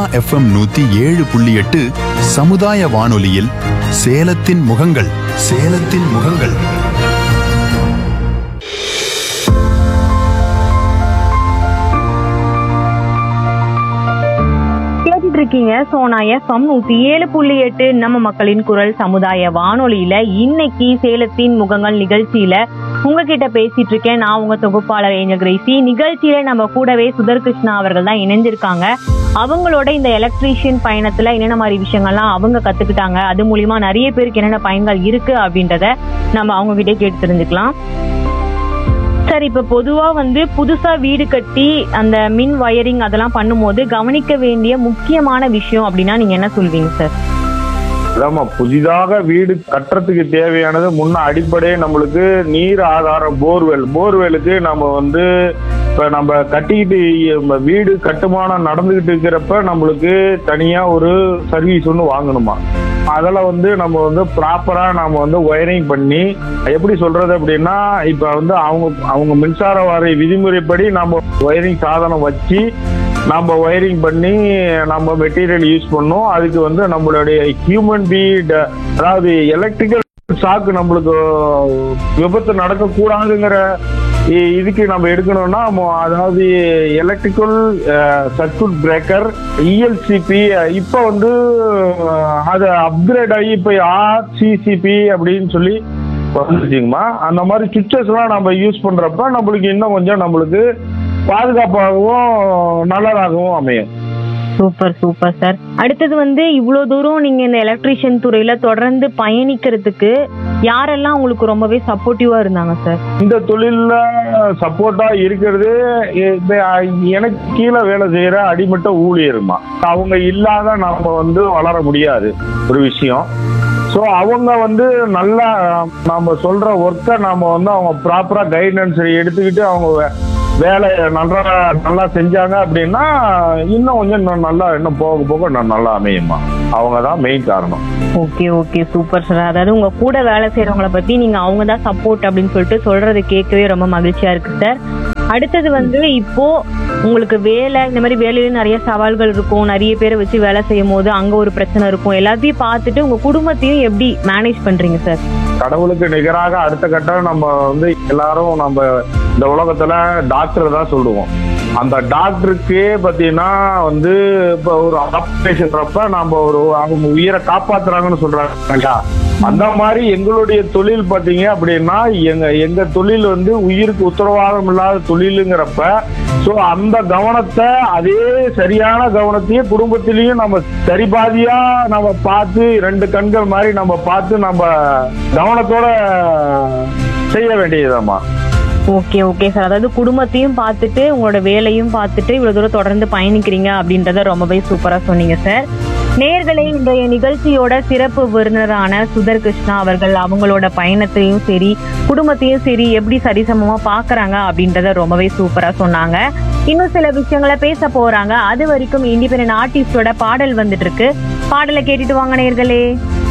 FM நூத்தி ஏழு புள்ளி எட்டு சமுதாய வானொலியில் சேலத்தின் முகங்கள் சேலத்தின் முகங்கள் கேட்டுட்டு இருக்கீங்க சோனா எஃப்எம் நூத்தி ஏழு புள்ளி எட்டு நம்ம மக்களின் குரல் சமுதாய வானொலியில இன்னைக்கு சேலத்தின் முகங்கள் நிகழ்ச்சியில உங்ககிட்ட பேசிட்டு இருக்கேன் நான் உங்க தொகுப்பாளர் ஏஞ்சல் கிரேசி நிகழ்ச்சியில நம்ம கூடவே சுதர் கிருஷ்ணா அவர்கள் தான் இணைஞ்சிருக்காங்க அவங்களோட இந்த எலக்ட்ரீஷியன் பயணத்துல என்னென்ன மாதிரி விஷயங்கள்லாம் அவங்க கத்துக்கிட்டாங்க அது மூலியமா நிறைய பேருக்கு என்னென்ன பயன்கள் இருக்கு அப்படின்றத நம்ம அவங்க கிட்டே கேட்டு தெரிஞ்சுக்கலாம் சார் இப்ப பொதுவா வந்து புதுசா வீடு கட்டி அந்த மின் வயரிங் அதெல்லாம் பண்ணும்போது கவனிக்க வேண்டிய முக்கியமான விஷயம் அப்படின்னா நீங்க என்ன சொல்வீங்க சார் அதாம்மா புதிதாக வீடு கட்டுறதுக்கு தேவையானது முன்ன அடிப்படையே நம்மளுக்கு நீர் ஆதாரம் போர்வெல் போர்வெலுக்கு நம்ம வந்து இப்ப நம்ம கட்டிக்கிட்டு நம்ம வீடு கட்டுமானம் நடந்துகிட்டு இருக்கிறப்ப நம்மளுக்கு தனியா ஒரு சர்வீஸ் ஒன்று வாங்கணுமா அதில் வந்து நம்ம வந்து ப்ராப்பரா நம்ம வந்து ஒயரிங் பண்ணி எப்படி சொல்றது அப்படின்னா இப்ப வந்து அவங்க அவங்க மின்சார வாரிய விதிமுறைப்படி நம்ம ஒயரிங் சாதனம் வச்சு நம்ம ஒயரிங் பண்ணி நம்ம மெட்டீரியல் யூஸ் பண்ணோம் அதுக்கு வந்து நம்மளுடைய ஹியூமன் பீட் அதாவது எலக்ட்ரிக்கல் ஷாக் நம்மளுக்கு விபத்து நடக்கக்கூடாதுங்கிற இ- இதுக்கு நம்ம எடுக்கணும்னா மொ- அதாவது எலக்ட்ரிக்கல் சர்க்யூட் பிரேக்கர் இஎல்சிபி இப்போ வந்து அஹ், அது அப்கிரேட் ஆகி இப்போ ஆர்சிசிபி அப்படின்னு சொல்லி வந்துருச்சுங்கம்மா அந்த மாதிரி சுவிச்சஸ் எல்லாம் நம்ம யூஸ் பண்றப்ப நம்மளுக்கு இன்னும் கொஞ்சம் நம்மளுக்கு பாதுகாப்பாகவும் நல்லதாகவும் அமையும் சூப்பர் சூப்பர் சார் அடுத்தது வந்து இவ்வளவு தூரம் நீங்க இந்த எலக்ட்ரீஷியன் துறையில தொடர்ந்து பயணிக்கிறதுக்கு யாரெல்லாம் உங்களுக்கு ரொம்பவே சப்போர்ட்டிவா இருந்தாங்க சார் இந்த தொழில்ல சப்போர்ட்டா இருக்கிறது இப்ப எனக்கு கீழே வேலை செய்யற அடிமட்ட ஊழியருமா அவங்க இல்லாத நாம வந்து வளர முடியாது ஒரு விஷயம் ஸோ அவங்க வந்து நல்லா நம்ம சொல்ற ஒர்க்கை நாம வந்து அவங்க ப்ராப்பரா கைடன்ஸ் எடுத்துக்கிட்டு அவங்க வே- வேலையை நல்லா நல்லா செஞ்சாங்க அப்படின்னா இன்னும் கொஞ்சம் இன்னும் நல்லா இன்னும் போக போக இன்னும் நல்லா அமையுமா அவங்க தான் மெயின் காரணம் ஓகே ஓகே சூப்பர் சார் அதாவது உங்க கூட வேலை செய்யறவங்கள பத்தி நீங்க அவங்க தான் சப்போர்ட் அப்படின்னு சொல்லிட்டு சொல்றது கேட்கவே ரொம்ப மகிழ்ச்சியா இருக்கு சார் அடுத்தது வந்து இப்போ உங்களுக்கு வேலை இந்த மாதிரி வேலையில நிறைய சவால்கள் இருக்கும் நிறைய பேரை வச்சு வேலை செய்யும் போது அங்க ஒரு பிரச்சனை இருக்கும் எல்லாத்தையும் பார்த்துட்டு உங்க குடும்பத்தையும் எப்படி மேனேஜ் பண்றீங்க சார் கடவுளுக்கு நிகராக அடுத்த கட்டம் நம்ம வந்து எல்லாரும் நம்ம இந்த உலகத்துல டாக்டர் தான் சொல்லுவோம் அந்த டாக்டருக்கு பாத்தீங்கன்னா வந்து இப்ப ஒரு ஆபரேஷன்றப்ப நம்ம ஒரு அவங்க உயிரை காப்பாத்துறாங்கன்னு சொல்றாங்க அந்த மாதிரி எங்களுடைய தொழில் பாத்தீங்க அப்படின்னா எங்க எங்க தொழில் வந்து உயிருக்கு உத்தரவாதம் இல்லாத தொழிலுங்கிறப்ப சோ அந்த கவனத்தை அதே சரியான கவனத்தையே குடும்பத்திலையும் நம்ம சரி பாதியா நம்ம பார்த்து ரெண்டு கண்கள் மாதிரி நம்ம பார்த்து நம்ம கவனத்தோட செய்ய வேண்டியதுதாம்மா ஓகே ஓகே சார் அதாவது குடும்பத்தையும் பார்த்துட்டு உங்களோட வேலையும் பார்த்துட்டு இவ்வளவு தூரம் தொடர்ந்து பயணிக்கிறீங்க அப்படின்றத ரொம்பவே சூப்பரா சொன்னீங்க சார் நேர்களே இன்றைய நிகழ்ச்சியோட சிறப்பு விருந்தினரான சுதர் கிருஷ்ணா அவர்கள் அவங்களோட பயணத்தையும் சரி குடும்பத்தையும் சரி எப்படி சரிசமமா பாக்குறாங்க அப்படின்றத ரொம்பவே சூப்பரா சொன்னாங்க இன்னும் சில விஷயங்களை பேச போறாங்க அது வரைக்கும் இண்டிபெண்டன்ட் ஆர்டிஸ்டோட பாடல் வந்துட்டு இருக்கு பாடலை கேட்டுட்டு வாங்க நேர்களே